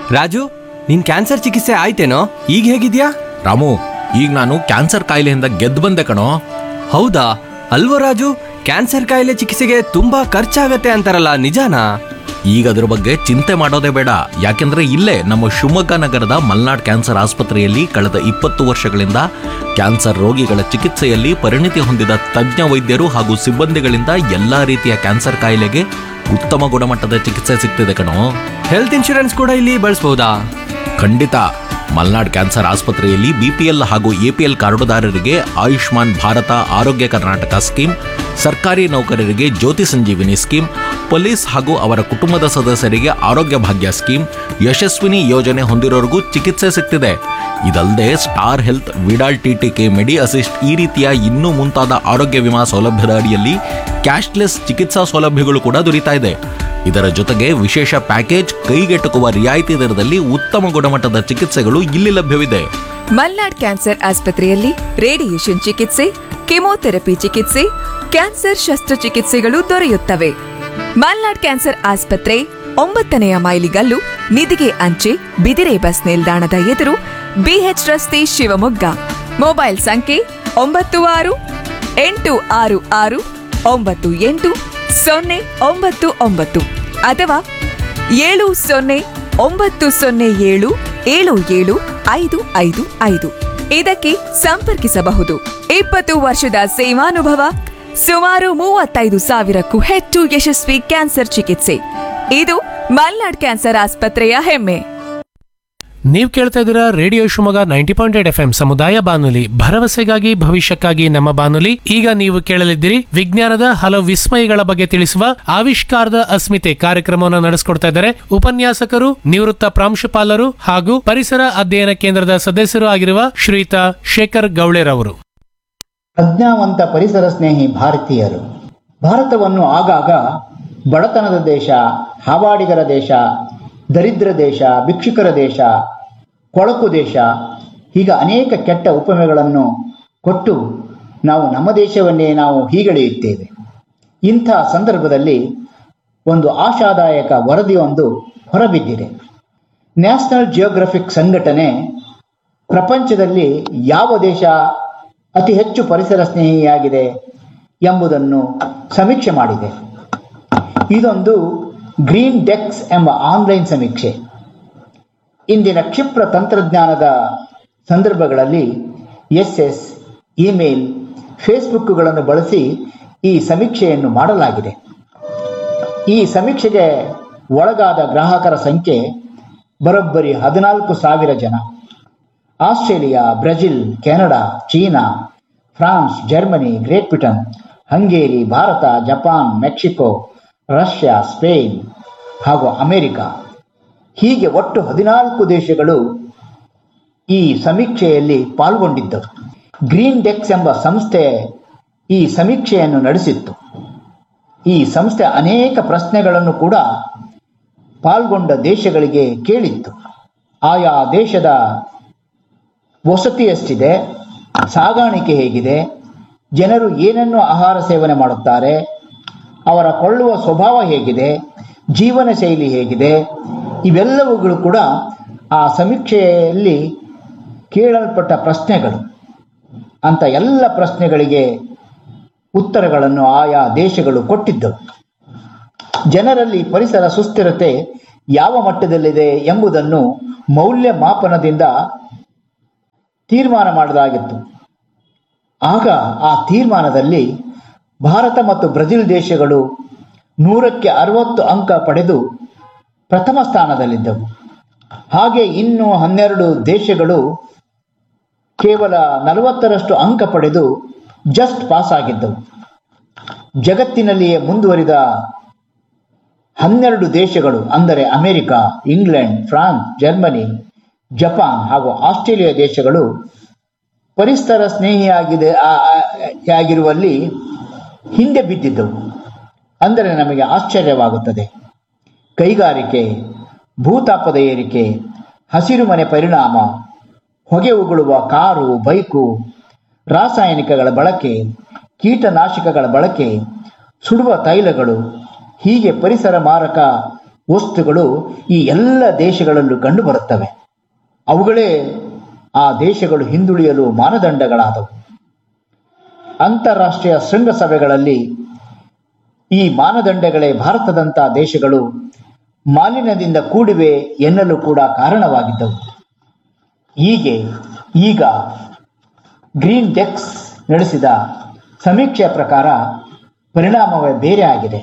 ರಾಜು ನಿನ್ ಕ್ಯಾನ್ಸರ್ ಚಿಕಿತ್ಸೆ ಆಯ್ತೇನೋ ಈಗ ಹೇಗಿದ್ಯಾ ರಾಮು ಈಗ ನಾನು ಕ್ಯಾನ್ಸರ್ ಕಾಯಿಲೆಯಿಂದ ಗೆದ್ದು ಬಂದೆ ಕಣೋ ಹೌದಾ ಅಲ್ವೋ ರಾಜು ಕ್ಯಾನ್ಸರ್ ಕಾಯಿಲೆ ಚಿಕಿತ್ಸೆಗೆ ತುಂಬಾ ಖರ್ಚಾಗತ್ತೆ ಅಂತಾರಲ್ಲ ನಿಜಾನಾ ಈಗ ಅದ್ರ ಬಗ್ಗೆ ಚಿಂತೆ ಮಾಡೋದೇ ಬೇಡ ಯಾಕೆಂದ್ರೆ ಇಲ್ಲೇ ನಮ್ಮ ಶಿವಮೊಗ್ಗ ನಗರದ ಮಲ್ನಾಡ್ ಕ್ಯಾನ್ಸರ್ ಆಸ್ಪತ್ರೆಯಲ್ಲಿ ಕಳೆದ ಇಪ್ಪತ್ತು ವರ್ಷಗಳಿಂದ ಕ್ಯಾನ್ಸರ್ ರೋಗಿಗಳ ಚಿಕಿತ್ಸೆಯಲ್ಲಿ ಪರಿಣಿತಿ ಹೊಂದಿದ ತಜ್ಞ ವೈದ್ಯರು ಹಾಗೂ ಸಿಬ್ಬಂದಿಗಳಿಂದ ಎಲ್ಲಾ ರೀತಿಯ ಕ್ಯಾನ್ಸರ್ ಕಾಯಿಲೆಗೆ ಉತ್ತಮ ಗುಣಮಟ್ಟದ ಚಿಕಿತ್ಸೆ ಸಿಗ್ತಿದೆ ಕಣೋ ಹೆಲ್ತ್ ಇನ್ಶೂರೆನ್ಸ್ ಕೂಡ ಇಲ್ಲಿ ಬಳಸ್ಬೋದಾ ಖಂಡಿತ ಮಲ್ನಾಡ್ ಕ್ಯಾನ್ಸರ್ ಆಸ್ಪತ್ರೆಯಲ್ಲಿ ಬಿಪಿಎಲ್ ಹಾಗೂ ಎಪಿಎಲ್ ಕಾರ್ಡುದಾರರಿಗೆ ಆಯುಷ್ಮಾನ್ ಭಾರತ ಆರೋಗ್ಯ ಕರ್ನಾಟಕ ಸ್ಕೀಮ್ ಸರ್ಕಾರಿ ನೌಕರರಿಗೆ ಜ್ಯೋತಿ ಸಂಜೀವಿನಿ ಸ್ಕೀಮ್ ಪೊಲೀಸ್ ಹಾಗೂ ಅವರ ಕುಟುಂಬದ ಸದಸ್ಯರಿಗೆ ಆರೋಗ್ಯ ಭಾಗ್ಯ ಸ್ಕೀಮ್ ಯಶಸ್ವಿನಿ ಯೋಜನೆ ಹೊಂದಿರೋರಿಗೂ ಚಿಕಿತ್ಸೆ ಸಿಗ್ತಿದೆ ಇದಲ್ಲದೆ Star Health Vidal TTK Medi Assist ಈ ರೀತಿಯ ಇನ್ನೂ ಮುಂತಾದ ಆರೋಗ್ಯ ವಿಮಾ ಸೌಲಭ್ಯದ ಅಡಿಯಲ್ಲಿ ಕ್ಯಾಶ್ಲೆಸ್ ಚಿಕಿತ್ಸಾ ಸೌಲಭ್ಯಗಳು ಕೂಡ ದೊರೀತಾ ಇದೆ ಇದರ ಜೊತೆಗೆ ವಿಶೇಷ ಪ್ಯಾಕೇಜ್ ಕೈಗೆಟುಕುವ ರಿಯಾಯಿತಿ ದರದಲ್ಲಿ ಉತ್ತಮ ಗುಣಮಟ್ಟದ ಚಿಕಿತ್ಸೆಗಳು ಇಲ್ಲಿ ಲಭ್ಯವಿದೆ ಮಲ್ನಾಡ್ ಕ್ಯಾನ್ಸರ್ ಆಸ್ಪತ್ರೆಯಲ್ಲಿ ರೇಡಿಯೇಷನ್ ಚಿಕಿತ್ಸೆ ಕೆಮೊಥೆರಪಿ ಚಿಕಿತ್ಸೆ ಕ್ಯಾನ್ಸರ್ ಶಸ್ತ್ರಚಿಕಿತ್ಸೆಗಳು ದೊರೆಯುತ್ತವೆ ಮಲ್ನಾಡ್ ಕ್ಯಾನ್ಸರ್ ಆಸ್ಪತ್ರೆ ಒಂಬತ್ತನೆಯ ಮೈಲಿಗಲ್ಲು ನಿಧಿಗೆ ಅಂಚೆ ಬಿದಿರೆ ಬಸ್ ನಿಲ್ದಾಣದ ಎದುರು ಬಿಎಚ್ ರಸ್ತೆ ಶಿವಮೊಗ್ಗ ಮೊಬೈಲ್ ಸಂಖ್ಯೆ ಒಂಬತ್ತು ಆರು ಎಂಟು ಆರು ಆರು ಒಂಬತ್ತು ಎಂಟು ಸೊನ್ನೆ ಒಂಬತ್ತು ಒಂಬತ್ತು ಅಥವಾ ಏಳು ಸೊನ್ನೆ ಒಂಬತ್ತು ಸೊನ್ನೆ ಏಳು ಏಳು ಏಳು ಐದು ಐದು ಐದು ಇದಕ್ಕೆ ಸಂಪರ್ಕಿಸಬಹುದು ಇಪ್ಪತ್ತು ವರ್ಷದ ಸೇವಾನುಭವ ಸುಮಾರು ಮೂವತ್ತೈದು ಸಾವಿರಕ್ಕೂ ಹೆಚ್ಚು ಯಶಸ್ವಿ ಕ್ಯಾನ್ಸರ್ ಚಿಕಿತ್ಸೆ ಇದು ಮಲ್ನಾಡ್ ಕ್ಯಾನ್ಸರ್ ಆಸ್ಪತ್ರೆಯ ಹೆಮ್ಮೆ ನೀವು ಕೇಳ್ತಾ ಇದ್ದೀರಾ radio Shivamogga ninety point eight F M ಸಮುದಾಯ ಬಾನುಲಿ ಭರವಸೆಗಾಗಿ ಭವಿಷ್ಯಕ್ಕಾಗಿ ನಮ್ಮ ಬಾನುಲಿ ಈಗ ನೀವು ಕೇಳಲಿದ್ದೀರಿ ವಿಜ್ಞಾನದ ಹಲವು ವಿಸ್ಮಯಗಳ ಬಗ್ಗೆ ತಿಳಿಸುವ ಆವಿಷ್ಕಾರದ ಅಸ್ಮಿತೆ ಕಾರ್ಯಕ್ರಮವನ್ನು ನಡೆಸಿಕೊಡ್ತಾ ಇದ್ದಾರೆ ಉಪನ್ಯಾಸಕರು ನಿವೃತ್ತ ಪ್ರಾಂಶುಪಾಲರು ಹಾಗೂ ಪರಿಸರ ಅಧ್ಯಯನ ಕೇಂದ್ರದ ಸದಸ್ಯರು ಆಗಿರುವ ಶ್ರೀಯುತ ಶೇಖರ್ ಗೌಳೆರವರು ಪ್ರಜ್ಞಾವಂತ ಪರಿಸರ ಸ್ನೇಹಿ ಭಾರತೀಯರು ಭಾರತವನ್ನು ಆಗಾಗ ಬಡತನದ ದೇಶ ಹಾವಾಡಿಗರ ದೇಶ ದರಿದ್ರ ದೇಶ ಭಿಕ್ಷುಕರ ದೇಶ ಕೊಳಕು ದೇಶ ಹೀಗ ಅನೇಕ ಕೆಟ್ಟ ಉಪಮೆಗಳನ್ನು ಕೊಟ್ಟು ನಾವು ನಮ್ಮ ದೇಶವನ್ನೇ ನಾವು ಹೀಗಳೆಯುತ್ತೇವೆ ಇಂಥ ಸಂದರ್ಭದಲ್ಲಿ ಒಂದು ಆಶಾದಾಯಕ ವರದಿಯೊಂದು ಹೊರಬಿದ್ದಿದೆ ನ್ಯಾಷನಲ್ ಜಿಯೋಗ್ರಫಿಕ್ ಸಂಘಟನೆ ಪ್ರಪಂಚದಲ್ಲಿ ಯಾವ ದೇಶ ಅತಿ ಹೆಚ್ಚು ಪರಿಸರ ಸ್ನೇಹಿಯಾಗಿದೆ ಎಂಬುದನ್ನು ಸಮೀಕ್ಷೆ ಮಾಡಿದೆ ಇದೊಂದು ಗ್ರೀನ್ ಡೆಕ್ಸ್ ಎಂಬ ಆನ್ಲೈನ್ ಸಮೀಕ್ಷೆ ಇಂದಿನ ಕ್ಷಿಪ್ರ ತಂತ್ರಜ್ಞಾನದ ಸಂದರ್ಭಗಳಲ್ಲಿ ಎಸ್ ಎಸ್ ಇಮೇಲ್ ಫೇಸ್ಬುಕ್ಗಳನ್ನು ಬಳಸಿ ಈ ಸಮೀಕ್ಷೆಯನ್ನು ಮಾಡಲಾಗಿದೆ ಈ ಸಮೀಕ್ಷೆಗೆ ಒಳಗಾದ ಗ್ರಾಹಕರ ಸಂಖ್ಯೆ ಬರೋಬ್ಬರಿ ಹದಿನಾಲ್ಕು ಸಾವಿರ ಜನ Australia Brazil Canada China France Germany Great Britain Hungary Bharat Japan Mexico Russia Spain ಹಾಗೂ ಅಮೆರಿಕ ಹೀಗೆ ಒಟ್ಟು ಹದಿನಾಲ್ಕು ದೇಶಗಳು ಈ ಸಮೀಕ್ಷೆಯಲ್ಲಿ ಪಾಲ್ಗೊಂಡಿದ್ದವು ಗ್ರೀನ್ ಡೆಕ್ಸ್ ಎಂಬ ಸಂಸ್ಥೆ ಈ ಸಮೀಕ್ಷೆಯನ್ನು ನಡೆಸಿತ್ತು ಈ ಸಂಸ್ಥೆ ಅನೇಕ ಪ್ರಶ್ನೆಗಳನ್ನು ಕೂಡ ಪಾಲ್ಗೊಂಡ ದೇಶಗಳಿಗೆ ಕೇಳಿತ್ತು ಆಯಾ ದೇಶದ ವಸತಿ ಎಷ್ಟಿದೆ ಸಾಗಾಣಿಕೆ ಹೇಗಿದೆ ಜನರು ಏನನ್ನು ಆಹಾರ ಸೇವನೆ ಮಾಡುತ್ತಾರೆ ಅವರ ಕೊಳ್ಳುವ ಸ್ವಭಾವ ಹೇಗಿದೆ ಜೀವನ ಶೈಲಿ ಹೇಗಿದೆ ಇವೆಲ್ಲವುಗಳು ಕೂಡ ಆ ಸಮೀಕ್ಷೆಯಲ್ಲಿ ಕೇಳಲ್ಪಟ್ಟ ಪ್ರಶ್ನೆಗಳು ಅಂತ ಎಲ್ಲ ಪ್ರಶ್ನೆಗಳಿಗೆ ಉತ್ತರಗಳನ್ನು ಆಯಾ ದೇಶಗಳು ಕೊಟ್ಟಿದ್ದವು ಜನರಲ್ಲಿ ಪರಿಸರ ಸುಸ್ಥಿರತೆ ಯಾವ ಮಟ್ಟದಲ್ಲಿದೆ ಎಂಬುದನ್ನು ಮೌಲ್ಯಮಾಪನದಿಂದ ತೀರ್ಮಾನ ಮಾಡಲಾಗಿತ್ತು ಆಗ ಆ ತೀರ್ಮಾನದಲ್ಲಿ ಭಾರತ ಮತ್ತು ಬ್ರೆಜಿಲ್ ದೇಶಗಳು ನೂರಕ್ಕೆ ಅರವತ್ತು ಅಂಕ ಪಡೆದು ಪ್ರಥಮ ಸ್ಥಾನದಲ್ಲಿದ್ದವು ಹಾಗೆ ಇನ್ನು ಹನ್ನೆರಡು ದೇಶಗಳು ಕೇವಲ ನಲವತ್ತರಷ್ಟು ಅಂಕ ಪಡೆದು ಜಸ್ಟ್ ಪಾಸ್ ಆಗಿದ್ದವು ಜಗತ್ತಿನಲ್ಲಿಯೇ ಮುಂದುವರಿದ ಹನ್ನೆರಡು ದೇಶಗಳು ಅಂದರೆ America England France Germany Japan ಹಾಗೂ ಆಸ್ಟ್ರೇಲಿಯಾ ದೇಶಗಳು ಪರಿಸರ ಸ್ನೇಹಿಯಾಗಿದೆ ಆ- ಆ- ಆಗಿರುವಲ್ಲಿ ಹಿಂದೆ ಬಿದ್ದಿದ್ದವು ಅಂದರೆ ನಮಗೆ ಆಶ್ಚರ್ಯವಾಗುತ್ತದೆ ಕೈಗಾರಿಕೆ ಭೂತಾಪದ ಏರಿಕೆ ಹಸಿರು ಮನೆ ಪರಿಣಾಮ ಹೊಗೆ ಉಗುಳುವ ಕಾರು ಬೈಕು ರಾಸಾಯನಿಕಗಳ ಬಳಕೆ ಕೀಟನಾಶಕಗಳ ಬಳಕೆ ಸುಡುವ ತೈಲಗಳು ಹೀಗೆ ಪರಿಸರ ಮಾರಕ ವಸ್ತುಗಳು ಈ ಎಲ್ಲ ದೇಶಗಳಲ್ಲೂ ಕಂಡುಬರುತ್ತವೆ ಅವುಗಳೇ ಆ ದೇಶಗಳು ಹಿಂದುಳಿಯಲು ಮಾನದಂಡಗಳಾದವು ಅಂತಾರಾಷ್ಟ್ರೀಯ ಶೃಂಗಸಭೆಗಳಲ್ಲಿ ಈ ಮಾನದಂಡಗಳೇ ಭಾರತದಂಥ ದೇಶಗಳು ಮಾಲಿನ್ಯದಿಂದ ಕೂಡಿವೆ ಎನ್ನಲು ಕೂಡ ಕಾರಣವಾಗಿದ್ದವು ಹೀಗೆ ಈಗ ಗ್ರೀನ್ ಡೆಕ್ಸ್ ನಡೆಸಿದ ಸಮೀಕ್ಷೆಯ ಪ್ರಕಾರ ಪರಿಣಾಮವೇ ಬೇರೆ ಆಗಿದೆ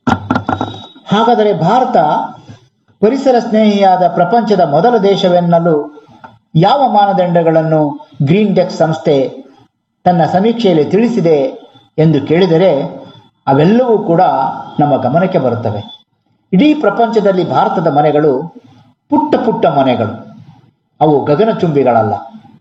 ಹಾಗಾದರೆ ಭಾರತ ಪರಿಸರ ಸ್ನೇಹಿಯಾದ ಪ್ರಪಂಚದ ಮೊದಲ ದೇಶವೆನ್ನಲು ಯಾವ ಮಾನದಂಡಗಳನ್ನು ಗ್ರೀನ್ ಡೆಕ್ಸ್ ಸಂಸ್ಥೆ ತನ್ನ ಸಮೀಕ್ಷೆಯಲ್ಲಿ ತಿಳಿಸಿದೆ ಎಂದು ಕೇಳಿದರೆ ಅವೆಲ್ಲವೂ ಕೂಡ ನಮ್ಮ ಗಮನಕ್ಕೆ ಬರುತ್ತವೆ ಇಡೀ ಪ್ರಪಂಚದಲ್ಲಿ ಭಾರತದ ಮನೆಗಳು ಪುಟ್ಟ ಪುಟ್ಟ ಮನೆಗಳು ಅವು ಗಗನಚುಂಬಿಗಳಲ್ಲ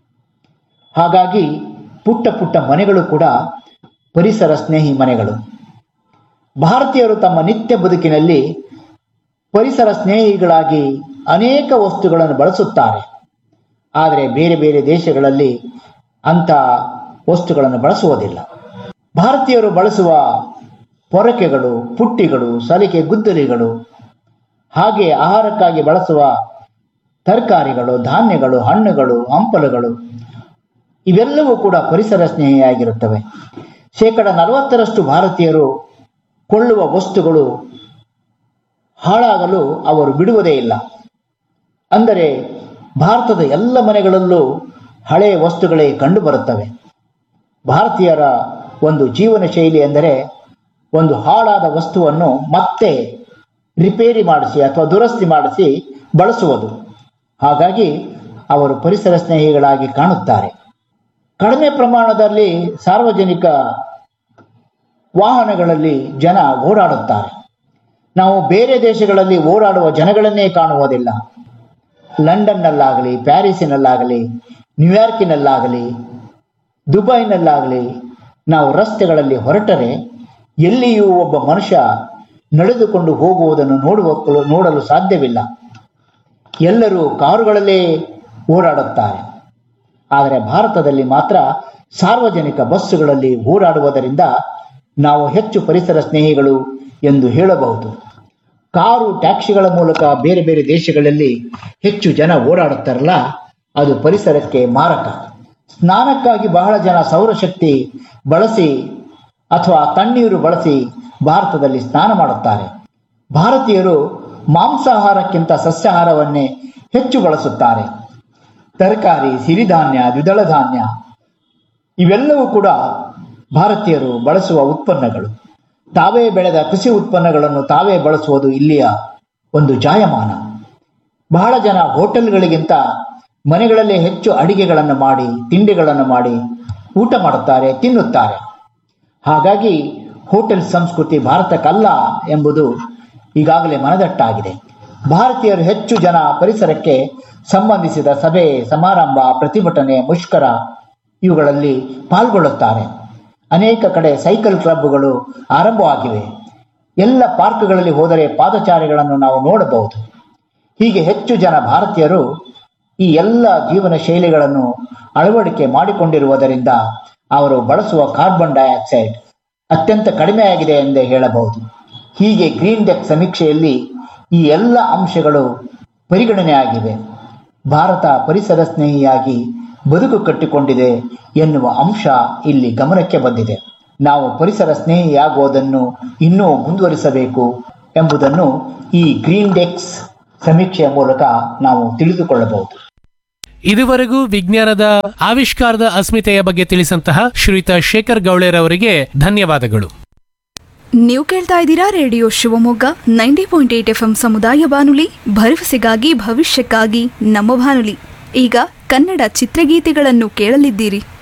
ಹಾಗಾಗಿ ಪುಟ್ಟ ಪುಟ್ಟ ಮನೆಗಳು ಕೂಡ ಪರಿಸರ ಸ್ನೇಹಿ ಮನೆಗಳು ಭಾರತೀಯರು ತಮ್ಮ ನಿತ್ಯ ಬದುಕಿನಲ್ಲಿ ಪರಿಸರ ಸ್ನೇಹಿಗಳಾಗಿ ಅನೇಕ ವಸ್ತುಗಳನ್ನು ಬಳಸುತ್ತಾರೆ ಆದರೆ ಬೇರೆ ಬೇರೆ ದೇಶಗಳಲ್ಲಿ ಅಂಥ ವಸ್ತುಗಳನ್ನು ಬಳಸುವುದಿಲ್ಲ ಭಾರತೀಯರು ಬಳಸುವ ಪೊರಕೆಗಳು ಪುಟ್ಟಿಗಳು ಸಲಿಕೆ ಗುದ್ದಲಿಗಳು ಹಾಗೆ ಆಹಾರಕ್ಕಾಗಿ ಬಳಸುವ ತರಕಾರಿಗಳು ಧಾನ್ಯಗಳು ಹಣ್ಣುಗಳು ಹಂಪಲುಗಳು ಇವೆಲ್ಲವೂ ಕೂಡ ಪರಿಸರ ಸ್ನೇಹಿಯಾಗಿರುತ್ತವೆ ಶೇಕಡ ನಲವತ್ತರಷ್ಟು ಭಾರತೀಯರು ಕೊಳ್ಳುವ ವಸ್ತುಗಳು ಹಾಳಾಗಲು ಅವರು ಬಿಡುವುದೇ ಇಲ್ಲ ಅಂದರೆ ಭಾರತದ ಎಲ್ಲ ಮನೆಗಳಲ್ಲೂ ಹಳೆಯ ವಸ್ತುಗಳೇ ಕಂಡುಬರುತ್ತವೆ ಭಾರತೀಯರ ಒಂದು ಜೀವನ ಶೈಲಿ ಎಂದರೆ ಒಂದು ಹಾಳಾದ ವಸ್ತುವನ್ನು ಮತ್ತೆ ರಿಪೇರಿ ಮಾಡಿಸಿ ಅಥವಾ ದುರಸ್ತಿ ಮಾಡಿಸಿ ಬಳಸುವುದು ಹಾಗಾಗಿ ಅವರು ಪರಿಸರ ಸ್ನೇಹಿಗಳಾಗಿ ಕಾಣುತ್ತಾರೆ ಕಡಿಮೆ ಪ್ರಮಾಣದಲ್ಲಿ ಸಾರ್ವಜನಿಕ ವಾಹನಗಳಲ್ಲಿ ಜನ ಓಡಾಡುತ್ತಾರೆ ನಾವು ಬೇರೆ ದೇಶಗಳಲ್ಲಿ ಓಡಾಡುವ ಜನಗಳನ್ನೇ ಕಾಣುವುದಿಲ್ಲ ಲಂಡನ್ನಲ್ಲಾಗಲಿ ಪ್ಯಾರಿಸಿನಲ್ಲಾಗಲಿ ನ್ಯೂಯಾರ್ಕಿನಲ್ಲಾಗಲಿ ದುಬೈನಲ್ಲಾಗಲಿ ನಾವು ರಸ್ತೆಗಳಲ್ಲಿ ಹೊರಟರೆ ಎಲ್ಲಿಯೂ ಒಬ್ಬ ಮನುಷ್ಯ ನಡೆದುಕೊಂಡು ಹೋಗುವುದನ್ನು ನೋಡುವ ನೋಡಲು ಸಾಧ್ಯವಿಲ್ಲ ಎಲ್ಲರೂ ಕಾರುಗಳಲ್ಲೇ ಓಡಾಡುತ್ತಾರೆ ಆದರೆ ಭಾರತದಲ್ಲಿ ಮಾತ್ರ ಸಾರ್ವಜನಿಕ ಬಸ್ಸುಗಳಲ್ಲಿ ಓಡಾಡುವುದರಿಂದ ನಾವು ಹೆಚ್ಚು ಪರಿಸರ ಸ್ನೇಹಿಗಳು ಎಂದು ಹೇಳಬಹುದು ಕಾರು ಟ್ಯಾಕ್ಸಿಗಳ ಮೂಲಕ ಬೇರೆ ಬೇರೆ ದೇಶಗಳಲ್ಲಿ ಹೆಚ್ಚು ಜನ ಓಡಾಡುತ್ತಾರಲ್ಲ ಅದು ಪರಿಸರಕ್ಕೆ ಮಾರಕ ಸ್ನಾನಕ್ಕಾಗಿ ಬಹಳ ಜನ ಸೌರಶಕ್ತಿ ಬಳಸಿ ಅಥವಾ ತಣ್ಣೀರು ಬಳಸಿ ಭಾರತದಲ್ಲಿ ಸ್ನಾನ ಮಾಡುತ್ತಾರೆ ಭಾರತೀಯರು ಮಾಂಸಾಹಾರಕ್ಕಿಂತ ಸಸ್ಯಾಹಾರವನ್ನೇ ಹೆಚ್ಚು ಬಳಸುತ್ತಾರೆ ತರಕಾರಿ ಸಿರಿಧಾನ್ಯ ದ್ವಿದಳ ಧಾನ್ಯ ಇವೆಲ್ಲವೂ ಕೂಡ ಭಾರತೀಯರು ಬಳಸುವ ಉತ್ಪನ್ನಗಳು ತಾವೇ ಬೆಳೆದ ಕೃಷಿ ಉತ್ಪನ್ನಗಳನ್ನು ತಾವೇ ಬಳಸುವುದು ಇಲ್ಲಿಯ ಒಂದು ಜಾಯಮಾನ ಬಹಳ ಜನ ಹೋಟೆಲ್ಗಳಿಗಿಂತ ಮನೆಗಳಲ್ಲೇ ಹೆಚ್ಚು ಅಡಿಗೆಗಳನ್ನು ಮಾಡಿ ತಿಂಡಿಗಳನ್ನು ಮಾಡಿ ಊಟ ಮಾಡುತ್ತಾರೆ ತಿನ್ನುತ್ತಾರೆ ಹಾಗಾಗಿ ಹೋಟೆಲ್ ಸಂಸ್ಕೃತಿ ಭಾರತಕ್ಕಲ್ಲ ಎಂಬುದು ಈಗಾಗಲೇ ಮನದಟ್ಟಾಗಿದೆ ಭಾರತೀಯರು ಹೆಚ್ಚು ಜನ ಪರಿಸರಕ್ಕೆ ಸಂಬಂಧಿಸಿದ ಸಭೆ ಸಮಾರಂಭ ಪ್ರತಿಭಟನೆ ಮುಷ್ಕರ ಇವುಗಳಲ್ಲಿ ಪಾಲ್ಗೊಳ್ಳುತ್ತಾರೆ ಅನೇಕ ಕಡೆ ಸೈಕಲ್ ಕ್ಲಬ್ಗಳು ಆರಂಭವಾಗಿವೆ ಎಲ್ಲ ಪಾರ್ಕ್ಗಳಲ್ಲಿ ಹೋದರೆ ಪಾದಚಾರಿಗಳನ್ನು ನಾವು ನೋಡಬಹುದು ಹೀಗೆ ಹೆಚ್ಚು ಜನ ಭಾರತೀಯರು ಈ ಎಲ್ಲ ಜೀವನ ಶೈಲಿಗಳನ್ನು ಅಳವಡಿಕೆ ಮಾಡಿಕೊಂಡಿರುವುದರಿಂದ ಅವರು ಬಳಸುವ ಕಾರ್ಬನ್ ಡೈಆಕ್ಸೈಡ್ ಅತ್ಯಂತ ಕಡಿಮೆಯಾಗಿದೆ ಎಂದೇ ಹೇಳಬಹುದು ಹೀಗೆ ಗ್ರೀನ್ ಡೆಕ್ ಸಮೀಕ್ಷೆಯಲ್ಲಿ ಈ ಎಲ್ಲ ಅಂಶಗಳು ಪರಿಗಣನೆಯಾಗಿವೆ ಭಾರತ ಪರಿಸರ ಸ್ನೇಹಿಯಾಗಿ ಬದುಕು ಕಟ್ಟಿಕೊಂಡಿದೆ ಎನ್ನುವ ಅಂಶ ಇಲ್ಲಿ ಗಮನಕ್ಕೆ ಬಂದಿದೆ ನಾವು ಪರಿಸರ ಸ್ನೇಹಿಯಾಗುವುದನ್ನು ಇನ್ನೂ ಮುಂದುವರಿಸಬೇಕು ಎಂಬುದನ್ನು ಈ ಗ್ರೀನ್ ಡೆಕ್ಸ್ ಸಮೀಕ್ಷೆಯ ಮೂಲಕ ನಾವು ತಿಳಿದುಕೊಳ್ಳಬಹುದು ಇದುವರೆಗೂ ವಿಜ್ಞಾನದ ಆವಿಷ್ಕಾರದ ಅಸ್ಮಿತೆಯ ಬಗ್ಗೆ ತಿಳಿಸಂತಹ ಶ್ರೀಯುತ ಶೇಖರ್ ಗೌಳೆರವರಿಗೆ ಧನ್ಯವಾದಗಳು ನೀವು ಕೇಳ್ತಾ ಇದ್ದೀರಾ radio Shivamogga ninety point eight F M ಸಮುದಾಯ ಬಾನುಲಿ ಭರವಸೆಗಾಗಿ ಭವಿಷ್ಯಕ್ಕಾಗಿ ನಮ್ಮ ಬಾನುಲಿ ಈಗ ಕನ್ನಡ ಚಿತ್ರಗೀತೆಗಳನ್ನು ಕೇಳಲಿದ್ದೀರಿ